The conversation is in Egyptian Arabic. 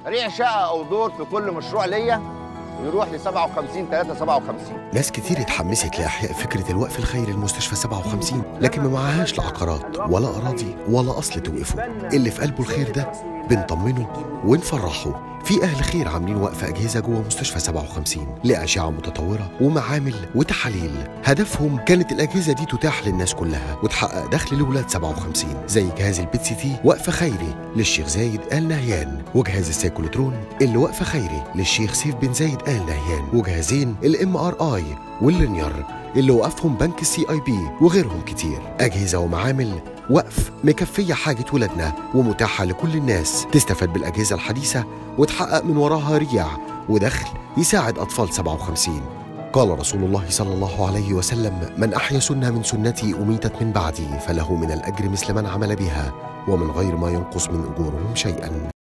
ريع شقه او دور في كل مشروع ليا يروح ل 57 3 57 ناس كتير اتحمست لإحياء فكرة الوقف الخيري لمستشفى 57 لكن ما معهاش لا عقارات ولا أراضي ولا أصل توقفه اللي في قلبه الخير ده بنطمنه ونفرحه في أهل خير عاملين وقف أجهزة جوه مستشفى 57 لأشعة متطورة ومعامل وتحاليل هدفهم كانت الأجهزة دي تتاح للناس كلها وتحقق دخل لولاد 57 زي جهاز البيت سي تي وقف خيري للشيخ زايد آل نهيان وجهاز السيكولوترون اللي وقف خيري للشيخ سيف بن زايد آل نهيان وجهازين الام ار اي واللينير اللي وقفهم بنك السي اي بي وغيرهم كتير أجهزة ومعامل وقف مكفية حاجة ولادنا ومتاحة لكل الناس تستفاد بالأجهزة الحديثة وتحقق من وراها ريع ودخل يساعد أطفال 57 قال رسول الله صلى الله عليه وسلم من أحيا سنة من سنتي أميتت من بعدي فله من الأجر مثل من عمل بها ومن غير ما ينقص من أجورهم شيئا